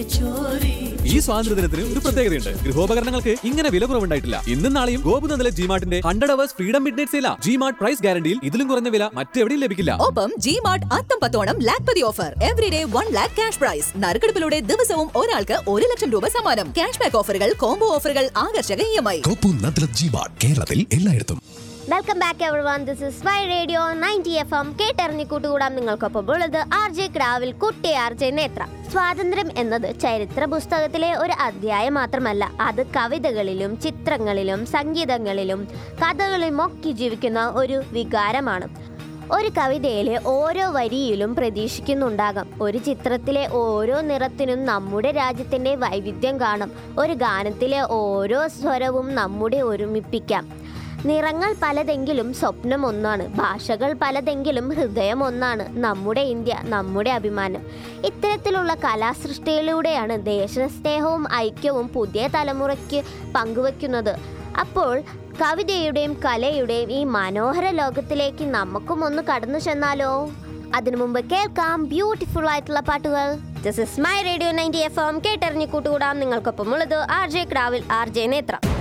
ഈ സ്വാതന്ത്ര്യദിനത്തിന് ഒരു പ്രത്യേകതയുണ്ട് ഗൃഹോപകരണങ്ങൾക്ക് ഇങ്ങനെ വില കുറവുണ്ടായിട്ടില്ല ഇന്നും നാളെയും ഗോപുനന്ദല ജിമാർട്ടിന്റെ hundred hours freedom midnight സെയിലാ ജിമാർട്ട് പ്രൈസ് ഗ്യാരണ്ടിയിൽ ഇതിലും കുറഞ്ഞ വില മറ്റെവിടെയും ലഭിക്കില്ല ഒപ്പം ജി മാർട്ട് അത്തം പത്തോണം ലാക്പതി offer everyday one lakh cash price നറുക്കെടുപ്പിലൂടെ ദിവസവും ഒരാൾക്ക് ഒരു ലക്ഷം രൂപ സമ്മാനം ക്യാഷ് ബാക്ക് ഓഫറുകൾ കോംബോ ഓഫറുകൾ ആകർഷക E M I Gopu Nandilath G Mart കേരളത്തിൽ എല്ലായിടത്തും welcome back everyone this is my radio ninety F M കേട്ടറിഞ്ഞ് കൂട്ടുകൂടാം നിങ്ങൾക്കൊപ്പം ഉള്ളത് ആർ ജെ ക്രാവിൽ കുട്ടി ആർ ജെ നേത്ര സ്വാതന്ത്ര്യം എന്നത് ചരിത്ര പുസ്തകത്തിലെ ഒരു അധ്യായം മാത്രമല്ല അത് കവിതകളിലും ചിത്രങ്ങളിലും സംഗീതങ്ങളിലും കഥകളിലും ഒക്കെ ജീവിക്കുന്ന ഒരു വികാരമാണ് ഒരു കവിതയിലെ ഓരോ വരിയിലും പ്രതീക്ഷിക്കുന്നുണ്ടാകാം ഒരു ചിത്രത്തിലെ ഓരോ നിറത്തിനും നമ്മുടെ രാജ്യത്തിൻ്റെ വൈവിധ്യം കാണും ഒരു ഗാനത്തിലെ ഓരോ സ്വരവും നമ്മുടെ ഒരുമിപ്പിക്കാം നിറങ്ങൾ പലതെങ്കിലും സ്വപ്നം ഒന്നാണ് ഭാഷകൾ പലതെങ്കിലും ഹൃദയം ഒന്നാണ് നമ്മുടെ ഇന്ത്യ നമ്മുടെ അഭിമാനം ഇത്തരത്തിലുള്ള കലാസൃഷ്ടിയിലൂടെയാണ് ദേശസ്നേഹവും ഐക്യവും പുതിയ തലമുറയ്ക്ക് പങ്കുവെക്കുന്നത് അപ്പോൾ കവിതയുടെയും കലയുടെയും ഈ മനോഹര ലോകത്തിലേക്ക് നമുക്കും ഒന്ന് കടന്നു ചെന്നാലോ അതിനു മുമ്പ് കേൾക്കാം ബ്യൂട്ടിഫുൾ ആയിട്ടുള്ള പാട്ടുകൾ this is my radio ninety F M കേട്ടറിഞ്ഞ് കൂട്ടുകൂടാം നിങ്ങൾക്കൊപ്പം ഉള്ളത് ആർ ജെ ക്രാവിൽ ആർ ജെ നേത്ര